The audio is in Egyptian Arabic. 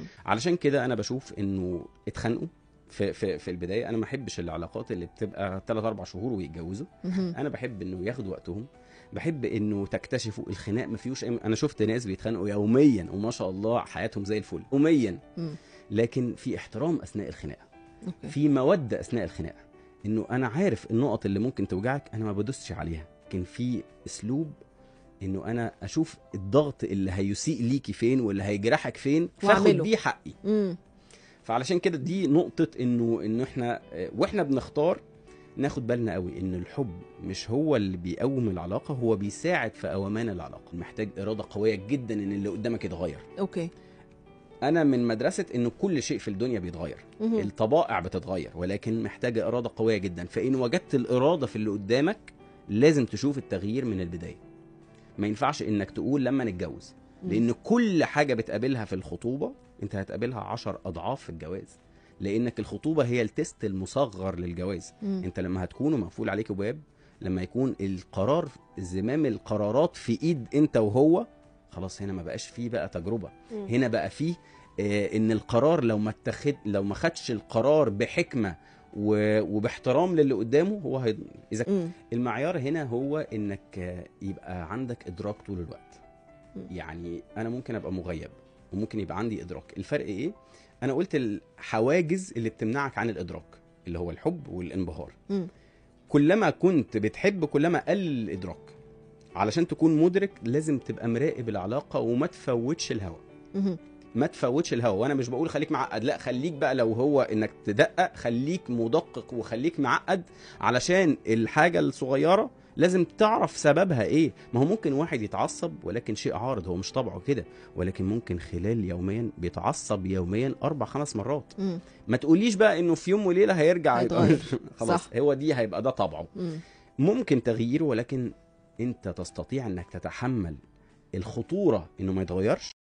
علشان كده انا بشوف انه اتخانقوا في في في البدايه انا ما احبش العلاقات اللي بتبقى 3 4 شهور ويتجوزوا مهم. انا بحب انه ياخدوا وقتهم بحب انه تكتشفوا الخناق ما فيهوش أي... انا شفت ناس بيتخانقوا يوميا وما شاء الله حياتهم زي الفل يوميا مم. لكن في احترام اثناء الخناقه اوكي في موده اثناء الخناقه انه انا عارف النقط اللي ممكن توجعك انا ما بدوسش عليها لكن في اسلوب انه انا اشوف الضغط اللي هيسيء ليكي فين واللي هيجرحك فين فاخد وأعمله. بيه حقي مم. فعلشان كده دي نقطة انه انه احنا آه، واحنا بنختار ناخد بالنا قوي ان الحب مش هو اللي بيقوم العلاقة هو بيساعد في قومان العلاقة محتاج إرادة قوية جدا ان اللي قدامك يتغير اوكي انا من مدرسة انه كل شيء في الدنيا بيتغير مهم. الطبائع بتتغير ولكن محتاجة إرادة قوية جدا فإن وجدت الإرادة في اللي قدامك لازم تشوف التغيير من البداية ما ينفعش إنك تقول لما نتجوز مم. لأن كل حاجة بتقابلها في الخطوبة أنت هتقابلها عشر أضعاف في الجواز لأنك الخطوبة هي التست المصغر للجواز مم. أنت لما هتكونوا مقفول عليك باب لما يكون القرار زمام القرارات في إيد أنت وهو خلاص هنا ما بقاش فيه بقى تجربة مم. هنا بقى فيه آه، ان القرار لو ما اتخذ لو ما خدش القرار بحكمه و- وباحترام للي قدامه هو هي... اذا مم. المعيار هنا هو انك آه، يبقى عندك ادراك طول الوقت مم. يعني انا ممكن ابقى مغيب وممكن يبقى عندي ادراك الفرق ايه انا قلت الحواجز اللي بتمنعك عن الادراك اللي هو الحب والانبهار مم. كلما كنت بتحب كلما قل الادراك علشان تكون مدرك لازم تبقى مراقب العلاقه وما تفوتش الهوى مهم. ما تفوتش الهوا وانا مش بقول خليك معقد لا خليك بقى لو هو انك تدقق خليك مدقق وخليك معقد علشان الحاجه الصغيره لازم تعرف سببها ايه ما هو ممكن واحد يتعصب ولكن شيء عارض هو مش طبعه كده ولكن ممكن خلال يوميا بيتعصب يوميا اربع خمس مرات مم. ما تقوليش بقى انه في يوم وليله هيرجع هيتغير. خلاص صح. هو دي هيبقى ده طبعه مم. ممكن تغييره ولكن انت تستطيع انك تتحمل الخطوره انه ما يتغيرش